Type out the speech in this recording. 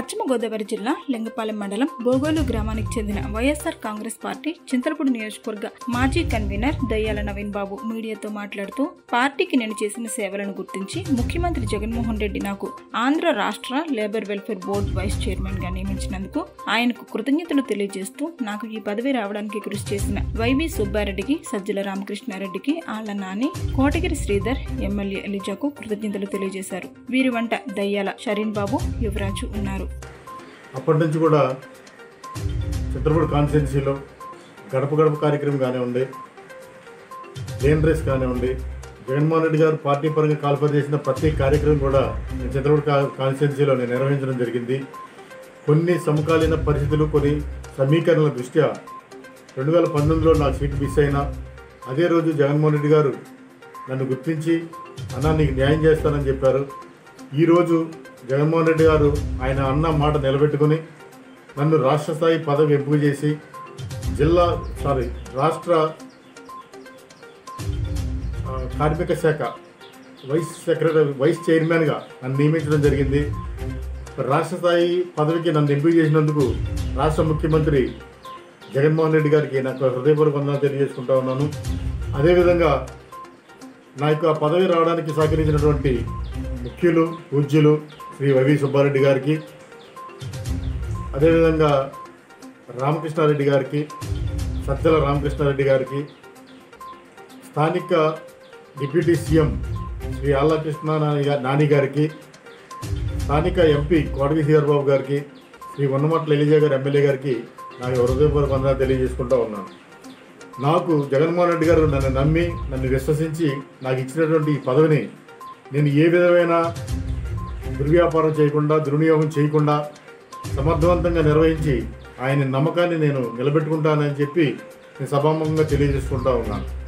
పశ్చిమ గోదావరి జిల్లా లింగపాలెం మండలం బోగోలు గ్రామానికి చెందిన వైఎస్ఆర్ కాంగ్రెస్ పార్టీ చింతలపూడి నియోజకవర్గ మాజీ కన్వీనర్ దయ్యాల నవీన్ బాబు మీడియాతో మాట్లాడుతూ పార్టీకి నేను చేసిన సేవలను గుర్తించి ముఖ్యమంత్రి జగన్మోహన్ రెడ్డి నాకు ఆంధ్ర రాష్ట్ర labour welfare board vice chairman గా నియమించినందుకు ఆయనకు కృతజ్ఞతలు తెలియజేస్తూ నాకు ఈ పదవి రావడానికి కృషి చేసిన వైవి సుబ్బారెడ్డికి సజ్జల రామకృష్ణారెడ్డికి ఆళ్ల నాని కోటగిరి శ్రీధర్ ఎమ్మెల్యే ఎలిజాకు కృతజ్ఞతలు తెలియజేశారు వీరి వంట దయ్యాల షరీన్ బాబు యువరాజు ఉన్నారు అప్పటి నుంచి కూడా చిత్రపూడి కాన్స్టిట్యున్సీలో గడప గడప కార్యక్రమం కానివ్వండి లేన్ రేస్ కానివ్వండి జగన్మోహన్ రెడ్డి గారు పార్టీ పరంగా కాల్పర్ చేసిన ప్రతి కార్యక్రమం కూడా నేను చిత్రపూడి కా కాన్స్టిట్యున్సీలో నేను నిర్వహించడం జరిగింది కొన్ని సమకాలీన పరిస్థితులు కొన్ని సమీకరణల దృష్ట్యా రెండు వేల పంతొమ్మిదిలో నా సీటు మిస్ అయినా అదే రోజు జగన్మోహన్ రెడ్డి గారు నన్ను గుర్తించి అన్నా నీకు న్యాయం చేస్తానని చెప్పారు ఈరోజు జగన్మోహన్ రెడ్డి గారు ఆయన అన్న మాట నిలబెట్టుకుని నన్ను రాష్ట్ర స్థాయి పదవి ఎంపిక చేసి జిల్లా సారీ రాష్ట్ర ఆ, కార్మిక శాఖ వైస్ సెక్రటరీ వైస్ చైర్మన్గా నన్ను నియమించడం జరిగింది రాష్ట్ర స్థాయి పదవికి నన్ను ఎంపిక చేసినందుకు రాష్ట్ర ముఖ్యమంత్రి జగన్మోహన్ రెడ్డి గారికి నాకు హృదయపూర్వక వందనాలు తెలియజేసుకుంటా ఉన్నాను అదేవిధంగా నా యొక్క పదవి రావడానికి సహకరించినటువంటి ముఖ్యులు పూజ్యులు శ్రీ వైవి సుబ్బారెడ్డి గారికి అదేవిధంగా రామకృష్ణారెడ్డి గారికి సజ్జల రామకృష్ణారెడ్డి గారికి స్థానిక డిప్యూటీ సీఎం శ్రీ ఆళ్ళ కృష్ణ నాని గా- నాని గారికి స్థానిక ఎంపీ కోటవి శ్రీధర్బాబు గారికి శ్రీ ఉన్నమట్ల ఎలిజా గారు ఎమ్మెల్యే గారికి నాకు హృదయపూర్వక వందనాలు తెలియజేసుకుంటూ ఉన్నాను నాకు జగన్మోహన్ రెడ్డి గారు నన్ను నమ్మి నన్ను విశ్వసించి నాకు ఇచ్చినటువంటి ఈ పదవిని నేను ఏ విధమైన దుర్వ్యాపారం చేయకుండా దుర్వినియోగం చేయకుండా సమర్థవంతంగా నిర్వహించి ఆయన నమ్మకాన్ని నేను నిలబెట్టుకుంటానని చెప్పి నేను సభాముఖంగా తెలియజేసుకుంటా ఉన్నాను